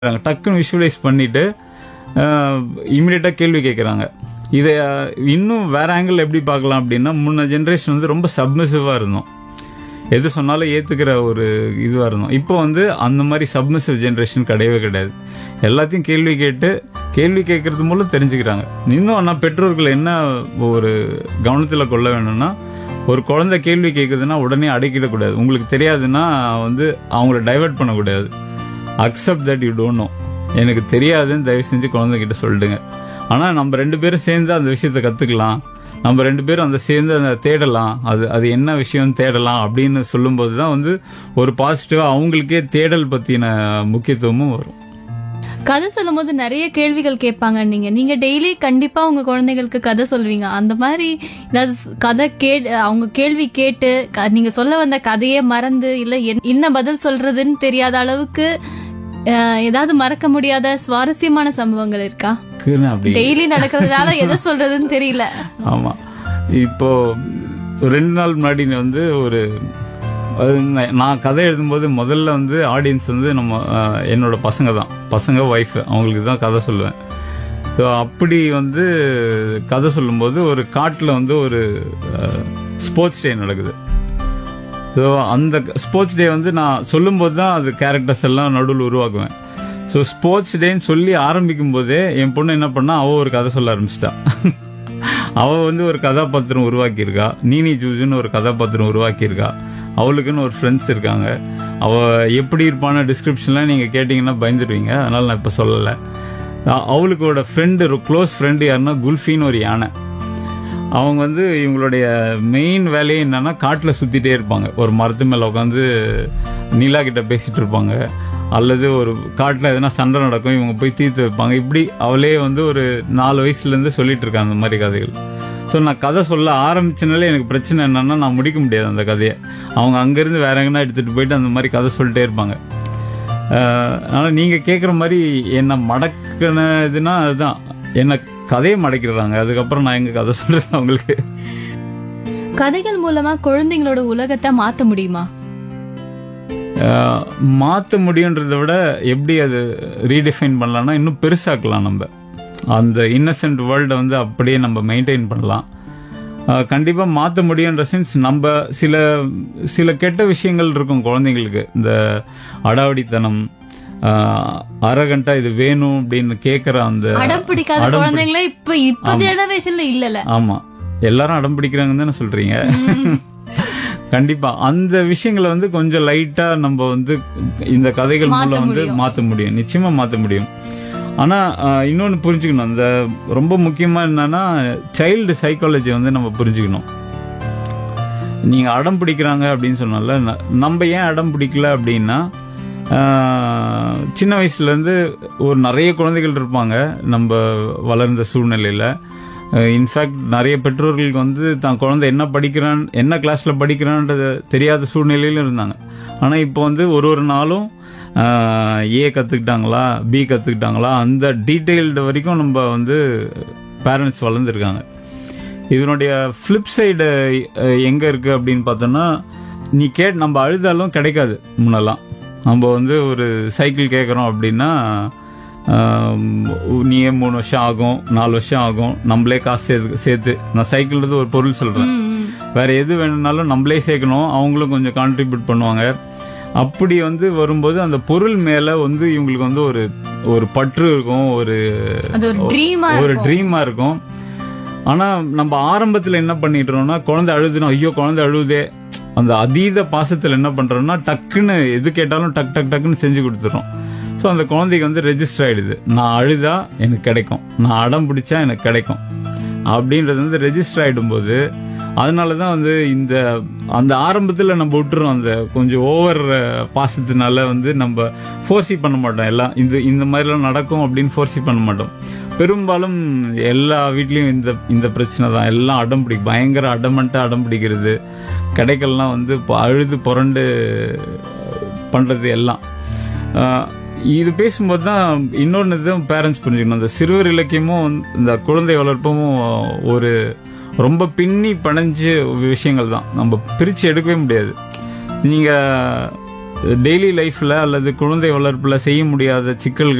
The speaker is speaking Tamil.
டக்குன்னு விஷுவலைஸ் பண்ணிட்டு இமிடியேட்டாக கேள்வி கேட்குறாங்க இதை அஹ், இன்னும் வேற ஆங்கிள் எப்படி பார்க்கலாம் அப்படின்னா முன்ன ஜென்ரேஷன் வந்து ரொம்ப சப்மிசிவாக இருந்தோம் எது சொன்னாலும் ஏற்றுக்கிற ஒரு இதுவாக இருந்தோம் இப்போ வந்து அந்த மாதிரி சப்மிசிவ் ஜென்ரேஷன் கிடையவே கிடையாது எல்லாத்தையும் கேள்வி கேட்டு கேள்வி கேட்கறது மூலம் தெரிஞ்சுக்கிறாங்க இன்னும் ஆனால் பெற்றோர்கள் என்ன ஒரு கவனத்தில் கொள்ள வேணும்னா ஒரு குழந்தை கேள்வி கேட்குதுன்னா உடனே அடக்கிடக்கூடாது உங்களுக்கு தெரியாதுன்னா வந்து அவங்கள டைவர்ட் பண்ணக்கூடாது accept that you don't know எனக்கு தெரியாதுன்னு தயவு செஞ்சு குழந்தைகிட்ட சொல்லிடுங்க ஆனால் நம்ம ரெண்டு பேரும் சேர்ந்து அந்த விஷயத்தை கற்றுக்கலாம் நம்ம ரெண்டு பேரும் அந்த சேர்ந்து அந்த தேடலாம் அது அது என்ன விஷயம் தேடலாம் அப்படின்னு சொல்லும்போது தான் வந்து ஒரு பாசிட்டிவாக அவங்களுக்கே தேடல் பற்றின முக்கியத்துவமும் வரும் கதை சொல்லும் போது நிறைய கேள்விகள் கேட்பாங்க நீங்க நீங்க டெய்லி கண்டிப்பா உங்க குழந்தைகளுக்கு கதை சொல்வீங்க அந்த மாதிரி ஏதாவது ஸ்- கதை கே அவங்க கேள்வி கேட்டு க- நீங்க சொல்ல வந்த கதையே மறந்து இல்ல என்- என்ன பதில் சொல்றதுன்னு தெரியாத அளவுக்கு அஹ், ஏதாவது மறக்க முடியாத சுவாரஸ்யமான சம்பவங்கள் இருக்கா இருக்குன்னு அப்படி டெய்லி நடக்கிறதுனால எதை சொல்றதுன்னு தெரியல ஆமா இப்போ ஒரு ரெண்டு நாள் முன்னாடி வந்து ஒரு அது நா- நான் கதை எழுதும்போது முதல்ல வந்து ஆடியன்ஸ் வந்து நம்ம அஹ், என்னோட பசங்க தான் பசங்க ஒய்ஃப் அவங்களுக்கு தான் கதை சொல்லுவேன் ஸோ அப்படி வந்து கதை சொல்லும்போது ஒரு காட்டில் வந்து ஒரு ஸ்போர்ட்ஸ் டே நடக்குது ஸோ அந்த ஸ்போர்ட்ஸ் டே வந்து நான் சொல்லும்போது தான் அது கேரக்டர்ஸ் எல்லாம் நடுவில் உருவாக்குவேன் ஸோ ஸ்போர்ட்ஸ் டேன்னு சொல்லி ஆரம்பிக்கும் போதே என் பொண்ணு என்ன பண்ணா அவ ஒரு கதை சொல்ல ஆரம்பிச்சிட்டா அவ வந்து ஒரு கதாபாத்திரம் உருவாக்கியிருக்கா நீனி ஜூஜுன்னு ஒரு கதாபாத்திரம் உருவாக்கியிருக்கா அவளுக்குன்னு ஒரு ஃப்ரெண்ட்ஸ் இருக்காங்க அவ எப்படி இருப்பான டிஸ்கிரிப்ஷன்லாம் நீங்க கேட்டீங்கன்னா பயந்துடுவீங்க அதனால நான் இப்போ சொல்லலை அ- அவளுக்கோட ஃப்ரெண்டு க்ளோஸ் ஃப்ரெண்டு யாருன்னா குல்ஃபின்னு ஒரு யானை அவங்க வந்து இவங்களுடைய மெயின் வேலையே என்னன்னா காட்டில் சுத்திட்டே இருப்பாங்க ஒரு மரத்து மேல உட்காந்து நிலா கிட்ட பேசிட்டு இருப்பாங்க அல்லது ஒரு காட்டில் எதனா சண்டை நடக்கும் இவங்க போய் தீர்த்து வைப்பாங்க இப்படி அவளே வந்து ஒரு நாலு வயசுல இருந்து சொல்லிட்டு இருக்காங்க அந்த மாதிரி கதைகள் ஸோ நான் கதை சொல்ல ஆரம்பிச்சனாலே எனக்கு பிரச்சனை என்னன்னா நான் முடிக்க முடியாது அந்த கதையை அவங்க அங்கேருந்து வேற எங்கன்னா எடுத்துட்டு போயிட்டு அந்த மாதிரி கதை சொல்லிட்டே இருப்பாங்க அஹ், ஆனா நீங்க கேக்குற மாதிரி என்ன மடக்கினதுன்னா அதுதான் என்ன கதையை மடக்கிடுறாங்க அதுக்கப்புறம் நான் எங்க கதை சொல்றது அவங்களுக்கு கதைகள் மூலமா குழந்தைங்களோட உலகத்தை மாத்த முடியுமா அஹ், மாத்த முடியுன்றதை விட எப்படி அது ரீடிஃபைன் பண்ணலாம்னா இன்னும் பெருசாக்கலாம் நம்ம அந்த இன்னசென்ட் வேர்ல்டை வந்து அப்படியே நம்ம மெயின்டைன் பண்ணலாம் அஹ், கண்டிப்பா மாத்த முடியுன்ற சென்ஸ் நம்ம சில சில கெட்ட விஷயங்கள் இருக்கும் குழந்தைங்களுக்கு இந்த அடாவடித்தனம் அரகண்டா இது வேணும் அப்படின்னு கேக்குற அந்த அடம் பிடிக்காத அடம் பிடி- குழந்தைங்களே இப்ப இப்ப ஜெனரேஷன்ல இல்லல ஆமா எல்லாரும் அடம் பிடிக்கிறாங்கன்னு தானே சொல்றீங்க கண்டிப்பா அந்த விஷயங்களை வந்து கொஞ்சம் லைட்டா நம்ம வந்து இந்த கதைகள் மாத்த மூலம் வந்து முடியும். மாத்த முடியும் நிச்சயமா மாத்த முடியும் ஆனா ஆஹ், இன்னொன்னு புரிஞ்சுக்கணும் அந்த ரொம்ப முக்கியமா என்னன்னா சைல்டு சைக்காலஜி வந்து நம்ம புரிஞ்சுக்கணும் நீங்க அடம் பிடிக்கிறாங்க அப்படின்னு சொன்னால ந- நம்ம ஏன் அடம் பிடிக்கல அப்படின்னா ஆஹ், சின்ன வயசுல இருந்து ஒரு நிறைய குழந்தைகள் இருப்பாங்க நம்ம வளர்ந்த சூழ்நிலையில இன்ஃபேக்ட் நிறைய பெற்றோர்களுக்கு வந்து தான் குழந்தை என்ன படிக்கிறான் என்ன கிளாஸ்ல படிக்கிறான்றது தெரியாத சூழ்நிலையிலும் இருந்தாங்க ஆனா இப்போ வந்து ஒரு ஒரு நாளும் ஏ கத்துக்கிட்டாங்களா பி கத்துக்கிட்டாங்களா அந்த டீட்டெயில்டு வரைக்கும் நம்ம வந்து பேரண்ட்ஸ் வளர்ந்துருக்காங்க இதனுடைய ஃப்ளிப் சைடு எங்க இருக்கு அப்படின்னு பார்த்தோம்னா நீ கேட் நம்ம அழுதாலும் கிடைக்காது முன்னெல்லாம் நம்ம வந்து ஒரு சைக்கிள் கேட்குறோம் அப்படின்னா ஆம், நீயே மூணு வருஷம் ஆகும் நாலு வருஷம் ஆகும் நம்மளே காசு சேர்த்து சேர்த்து நான் சைக்கிள்ன்றது ஒரு பொருள் சொல்றேன் வேற எது வேணும்னாலும் நம்மளே சேர்க்கணும் அவங்களும் கொஞ்சம் கான்ட்ரிபியூட் பண்ணுவாங்க அப்படி வந்து வரும்போது அந்த பொருள் மேல வந்து இவங்களுக்கு வந்து ஒரு ஒரு பற்று இருக்கும் ஒரு அது ஒரு ட்ரீமா ஒரு ட்ரீமா இருக்கும் ஆனா நம்ம ஆரம்பத்துல என்ன பண்ணிடுறோம்னா குழந்தை அழுதுனா ஐயோ குழந்தை அழுதே அந்த அதீத பாசத்துல என்ன பண்றோம்னா டக்குன்னு எது கேட்டாலும் டக் டக் டக்குன்னு செஞ்சு கொடுத்துறோம் ஸோ அந்த குழந்தைக்கு வந்து ரெஜிஸ்டர் ஆயிடுது நான் அழுதா எனக்கு கிடைக்கும் நான் அடம் பிடிச்சா எனக்கு கிடைக்கும் அப்படின்றது வந்து ரெஜிஸ்டர் ஆயிடும்போது அதனால தான் வந்து இந்த அந்த ஆரம்பத்தில் நம்ம விட்டுறோம் அந்த கொஞ்சம் ஓவர் பாசத்தினால வந்து நம்ம ஃபோர்ஸி பண்ண மாட்டோம் எல்லாம் இந்த இந்த மாதிரிலாம் நடக்கும் அப்படின்னு ஃபோர்ஸி பண்ண மாட்டோம் பெரும்பாலும் எல்லா வீட்லயும் இந்த இந்த பிரச்சனை தான் எல்லாம் அடம் பிடி பயங்கர அடமண்ட்டாக அடம் பிடிக்கிறது கிடைக்கலாம் வந்து இப்போ அழுது புரண்டு பண்றது எல்லாம் ஆஹ் இது பேசும்போது தான் இன்னொன்று இதுவும் பேரண்ட்ஸ் புரிஞ்சுக்கணும் அந்த சிறுவர் இலக்கியமும் வந்து இந்த குழந்தை வளர்ப்பும் ஒரு ரொம்ப பின்னி படைஞ்ச விஷயங்கள் தான் நம்ம பிரித்து எடுக்கவே முடியாது நீங்கள் டெய்லி லைஃப்ல அல்லது குழந்தை வளர்ப்புல செய்ய முடியாத சிக்கல்கள்